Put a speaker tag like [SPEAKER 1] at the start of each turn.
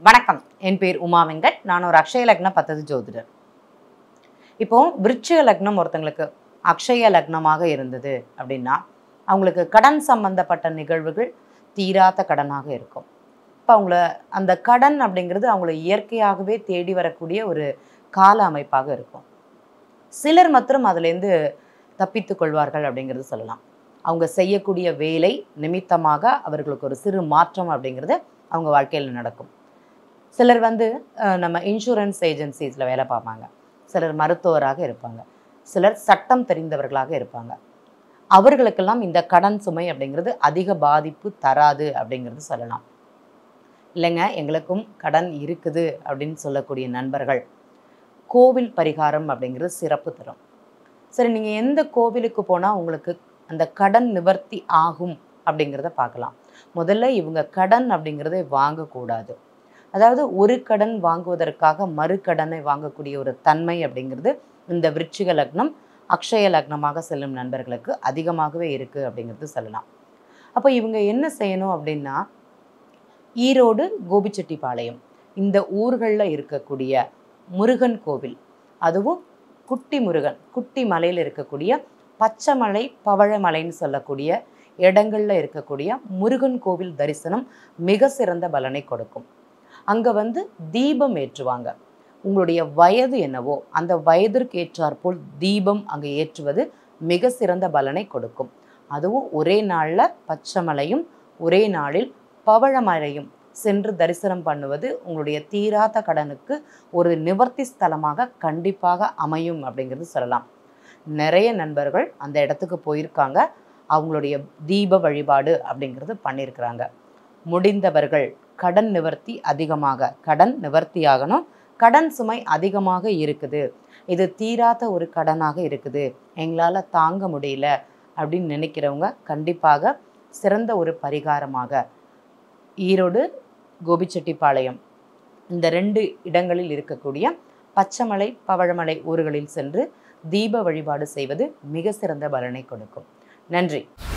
[SPEAKER 1] வணக்கம் என் பேர் உமா வெங்கட் நான் ஒரு அக்ஷய லக்ன பத்தது ஜோதிடர் இப்போ விருச்சிக லக்னம் ஒருத்தங்களுக்கு அக்ஷய லக்னமாக இருந்தது அப்படின்னா அவங்களுக்கு கடன் சம்பந்தப்பட்ட நிகழ்வுகள் தீராத கடனாக இருக்கும் இப்போ அவங்கள அந்த கடன் அப்படிங்கிறது அவங்கள இயற்கையாகவே தேடி வரக்கூடிய ஒரு கால அமைப்பாக இருக்கும் சிலர் மாத்திரம் அதுலேருந்து தப்பித்துக் கொள்வார்கள் அப்படிங்கிறது சொல்லலாம் அவங்க செய்யக்கூடிய வேலை நிமித்தமாக அவர்களுக்கு ஒரு சிறு மாற்றம் அப்படிங்கிறது அவங்க வாழ்க்கையில் நடக்கும் சிலர் வந்து அஹ், நம்ம இன்சூரன்ஸ் ஏஜென்சிஸில் வேலை பார்ப்பாங்க சிலர் மருத்துவராக இருப்பாங்க சிலர் சட்டம் தெரிந்தவர்களாக இருப்பாங்க அவர்களுக்கெல்லாம் இந்த கடன் சுமை அப்படிங்கிறது அதிக பாதிப்பு தராது அப்படிங்கிறது சொல்லலாம் இல்லைங்க எங்களுக்கும் கடன் இருக்குது அப்படின்னு சொல்லக்கூடிய நண்பர்கள் கோவில் பரிகாரம் அப்படிங்கிறது சிறப்பு தரும் சரி நீங்கள் எந்த கோவிலுக்கு போனால் உங்களுக்கு அந்த கடன் நிவர்த்தி ஆகும் அப்படிங்கிறத பார்க்கலாம் முதல்ல இவங்க கடன் அப்படிங்கிறதை வாங்கக்கூடாது அதாவது ஒரு கடன் வாங்குவதற்காக மறு கடனை வாங்கக்கூடிய ஒரு தன்மை அப்படிங்கிறது இந்த விருச்சிக லக்னம் அக்ஷய லக்னமாக செல்லும் நண்பர்களுக்கு அதிகமாகவே இருக்குது அப்படிங்கிறது சொல்லலாம் அப்போ இவங்க என்ன செய்யணும் அப்படின்னா ஈரோடு கோபிச்செட்டிப்பாளையம் இந்த ஊர்களில் இருக்கக்கூடிய முருகன் கோவில் அதுவும் குட்டி முருகன் குட்டி மலையில் இருக்கக்கூடிய பச்சைமலை பவழமலைன்னு சொல்லக்கூடிய இடங்கள்ல இருக்கக்கூடிய முருகன் கோவில் தரிசனம் மிக சிறந்த பலனை கொடுக்கும் அங்க வந்து தீபம் ஏற்றுவாங்க உங்களுடைய வயது என்னவோ அந்த வயதிற்கு ஏற்றாற்போல் தீபம் அங்கே ஏற்றுவது மிக சிறந்த பலனை கொடுக்கும் அதுவும் ஒரே நாளில் பச்சைமலையும் ஒரே நாளில் பவழமலையும் சென்று தரிசனம் பண்ணுவது உங்களுடைய தீராத கடனுக்கு ஒரு நிவர்த்தி ஸ்தலமாக கண்டிப்பாக அமையும் அப்படிங்கிறது சொல்லலாம் நிறைய நண்பர்கள் அந்த இடத்துக்கு போயிருக்காங்க அவங்களுடைய தீப வழிபாடு அப்படிங்கிறது பண்ணியிருக்கிறாங்க முடிந்தவர்கள் கடன் நிவர்த்தி அதிகமாக கடன் நிவர்த்தியாகணும் கடன் சுமை அதிகமாக இருக்குது இது தீராத ஒரு கடனாக இருக்குது எங்களால் தாங்க முடியல அப்படின்னு நினைக்கிறவங்க கண்டிப்பாக சிறந்த ஒரு பரிகாரமாக ஈரோடு கோபிச்செட்டிப்பாளையம் இந்த ரெண்டு இடங்களில் இருக்கக்கூடிய பச்சைமலை பவழமலை ஊர்களில் சென்று தீப வழிபாடு செய்வது மிக சிறந்த பலனை கொடுக்கும் நன்றி